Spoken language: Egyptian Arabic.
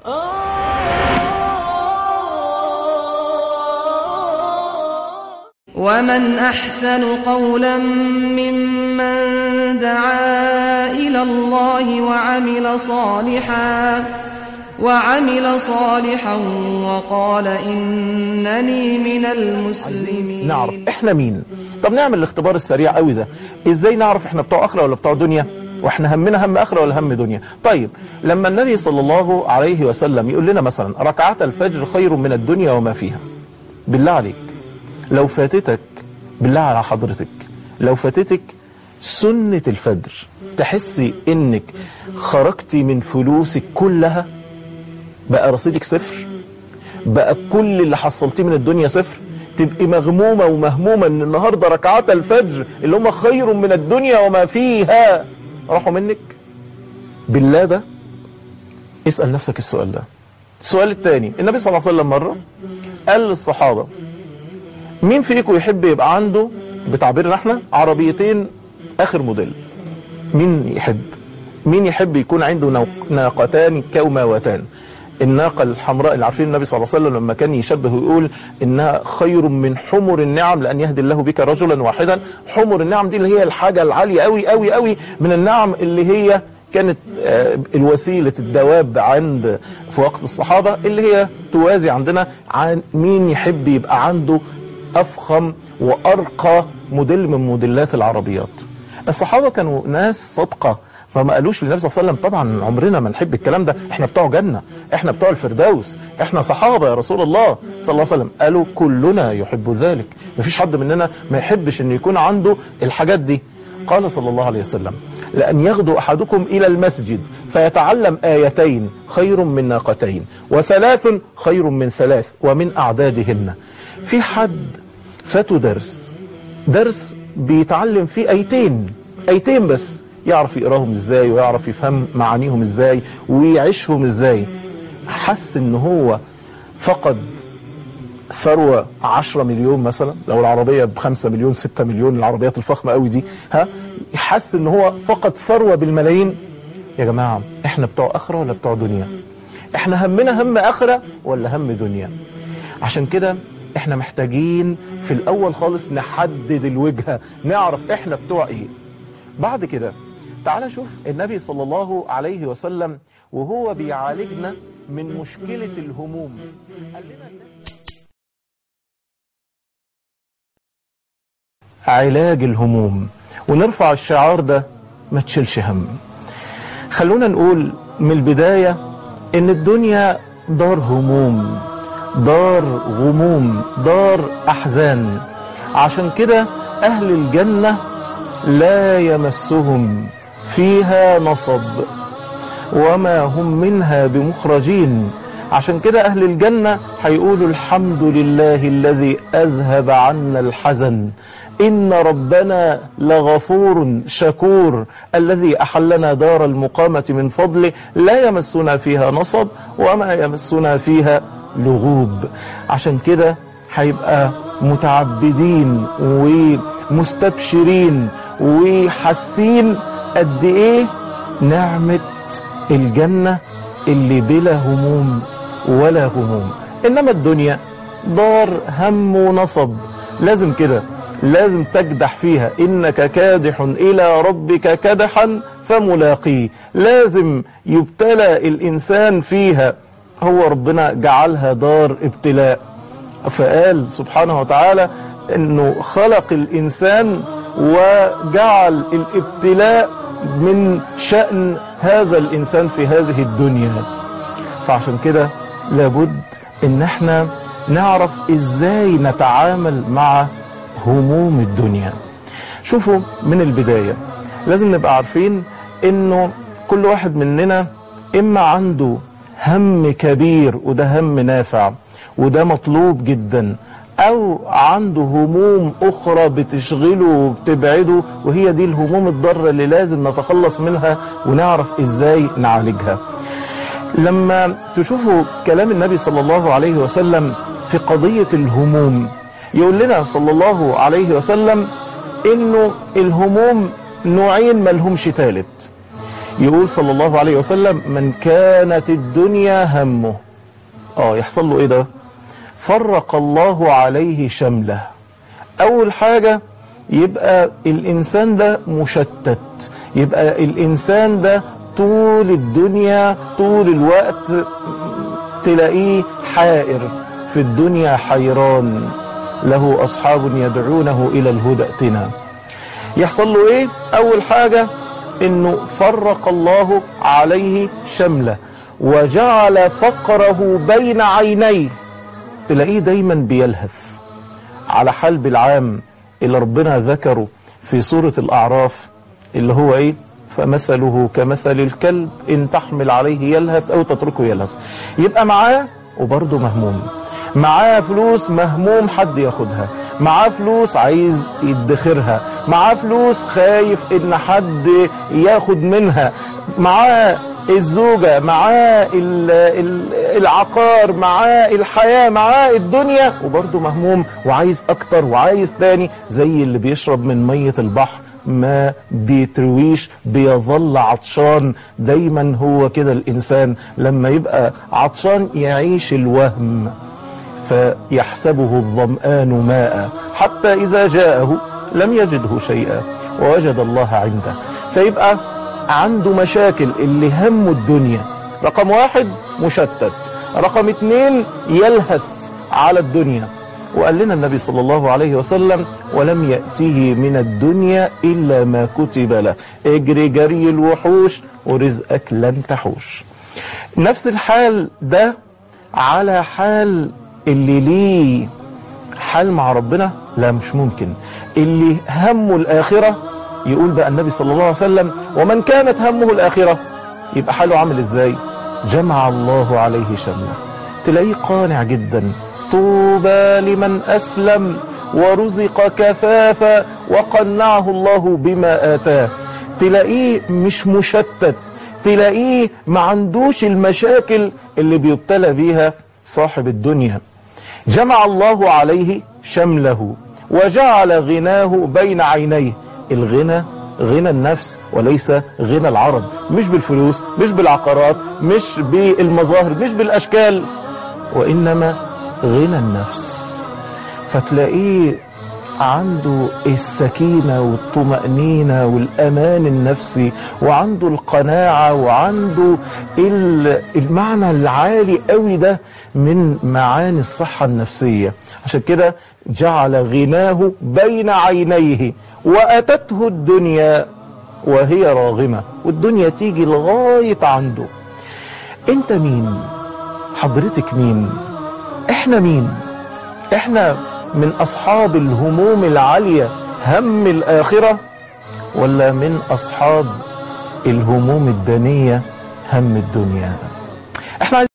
ومن أحسن قولا ممن دعا إلى الله وعمل صالحا وعمل صالحا وقال إنني من المسلمين نعرف احنا مين طب نعمل الاختبار السريع قوي ده ازاي نعرف احنا بتوع اخره ولا بتوع دنيا واحنا همنا هم اخره ولا هم دنيا طيب لما النبي صلى الله عليه وسلم يقول لنا مثلا ركعات الفجر خير من الدنيا وما فيها بالله عليك لو فاتتك بالله على حضرتك لو فاتتك سنة الفجر تحسي انك خرجتي من فلوسك كلها بقى رصيدك صفر بقى كل اللي حصلتيه من الدنيا صفر تبقي مغمومة ومهمومة ان النهاردة ركعات الفجر اللي هم خير من الدنيا وما فيها راحوا منك بالله ده اسأل نفسك السؤال ده السؤال الثاني النبي صلى الله عليه وسلم مرة قال للصحابة مين فيكم يحب يبقى عنده بتعبيرنا احنا عربيتين اخر موديل مين يحب مين يحب يكون عنده نوق- ناقتان كوماوتان الناقة الحمراء اللي عارفين النبي صلى الله عليه وسلم لما كان يشبه ويقول انها خير من حمر النعم لان يهدي الله بك رجلا واحدا حمر النعم دي اللي هي الحاجة العالية قوي قوي قوي من النعم اللي هي كانت آه، الوسيلة الدواب عند في وقت الصحابة اللي هي توازي عندنا عن مين يحب يبقى عنده أفخم وأرقى موديل من موديلات العربيات الصحابة كانوا ناس صدقة فما قالوش للنبي صلى الله عليه وسلم طبعا عمرنا ما نحب الكلام ده احنا بتوع جنة احنا بتوع الفردوس احنا صحابة يا رسول الله صلى الله عليه وسلم قالوا كلنا يحب ذلك مفيش حد مننا ما يحبش ان يكون عنده الحاجات دي قال صلى الله عليه وسلم لأن يغدو أحدكم إلى المسجد فيتعلم آيتين خير من ناقتين وثلاث خير من ثلاث ومن أعدادهن في حد فاته درس درس بيتعلم فيه ايتين ايتين بس يعرف يقراهم ازاي ويعرف يفهم معانيهم ازاي ويعيشهم ازاي حس ان هو فقد ثروة 10 مليون مثلا لو العربية بخمسة مليون ستة مليون العربيات الفخمة قوي دي ها حس ان هو فقد ثروة بالملايين يا جماعة احنا بتوع اخرة ولا بتوع دنيا احنا همنا هم اخرة ولا هم دنيا عشان كده احنا محتاجين في الاول خالص نحدد الوجهة نعرف احنا بتوع ايه بعد كده تعال شوف النبي صلى الله عليه وسلم وهو بيعالجنا من مشكلة الهموم قال لنا علاج الهموم ونرفع الشعار ده ما تشيلش هم خلونا نقول من البداية ان الدنيا دار هموم دار غموم دار احزان عشان كده اهل الجنة لا يمسهم فيها نصب وما هم منها بمخرجين عشان كده أهل الجنة هيقولوا الحمد لله الذي أذهب عنا الحزن إن ربنا لغفور شكور الذي أحلنا دار المقامة من فضله لا يمسنا فيها نصب وما يمسنا فيها لغوب عشان كده هيبقى متعبدين ومستبشرين وحاسين قد ايه نعمة الجنة اللي بلا هموم ولا هموم انما الدنيا دار هم ونصب لازم كده لازم تجدح فيها انك كادح الى ربك كدحا فملاقيه لازم يبتلى الانسان فيها هو ربنا جعلها دار ابتلاء فقال سبحانه وتعالى انه خلق الانسان وجعل الابتلاء من شأن هذا الانسان في هذه الدنيا فعشان كده لابد ان احنا نعرف ازاي نتعامل مع هموم الدنيا شوفوا من البداية لازم نبقى عارفين انه كل واحد مننا اما عنده هم كبير وده هم نافع وده مطلوب جدا او عنده هموم اخرى بتشغله وبتبعده وهي دي الهموم الضارة اللي لازم نتخلص منها ونعرف ازاي نعالجها لما تشوفوا كلام النبي صلى الله عليه وسلم في قضية الهموم يقول لنا صلى الله عليه وسلم انه الهموم نوعين ملهمش ثالث يقول صلى الله عليه وسلم من كانت الدنيا همه اه يحصل له ايه ده فرق الله عليه شمله اول حاجة يبقى الانسان ده مشتت يبقى الانسان ده طول الدنيا طول الوقت تلاقيه حائر في الدنيا حيران له اصحاب يدعونه الى الهدى ائتنا يحصل له ايه اول حاجة انه فرق الله عليه شمله وجعل فقره بين عينيه تلاقيه دايما بيلهث على حال بالعام اللي ربنا ذكره في سورة الأعراف اللي هو ايه فمثله كمثل الكلب إن تحمل عليه يلهث أو تتركه يلهث يبقى معاه وبرضه مهموم معاه فلوس مهموم حد ياخدها معاه فلوس عايز يدخرها معاه فلوس خايف ان حد ياخد منها معاه الزوجة معاه ال- ال- العقار معاه الحياة معاه الدنيا وبرضه مهموم وعايز اكتر وعايز تاني زي اللي بيشرب من مية البحر ما بيترويش بيظل عطشان دايما هو كده الانسان لما يبقى عطشان يعيش الوهم فيحسبه الظمآن ماء حتى إذا جاءه لم يجده شيئا ووجد الله عنده فيبقى عنده مشاكل اللي همه الدنيا رقم واحد مشتت رقم اتنين يلهث على الدنيا وقال لنا النبي صلى الله عليه وسلم ولم يأته من الدنيا إلا ما كتب له اجري جري الوحوش ورزقك لن تحوش نفس الحال ده على حال اللي ليه حال مع ربنا لا مش ممكن اللي همه الآخرة يقول بقى النبي صلى الله عليه وسلم ومن كانت همه الآخرة يبقى حاله عامل ازاي جمع الله عليه شمله تلاقيه قانع جدا طوبى لمن أسلم ورزق كفافا وقنعه الله بما آتاه تلاقيه مش مشتت تلاقيه ما عندوش المشاكل اللي بيبتلى بيها صاحب الدنيا جمع الله عليه شمله وجعل غناه بين عينيه الغنى غنى النفس وليس غنى العرب مش بالفلوس مش بالعقارات مش بالمظاهر مش بالأشكال وإنما غنى النفس فتلاقيه عنده السكينة والطمأنينة والأمان النفسي وعنده القناعة وعنده ال- المعنى العالي قوي ده من معاني الصحة النفسية عشان كده جعل غناه بين عينيه وأتته الدنيا وهي راغمة والدنيا تيجي لغاية عنده انت مين حضرتك مين احنا مين احنا من اصحاب الهموم العالية هم الاخرة ولا من اصحاب الهموم الدنية هم الدنيا احنا عايزين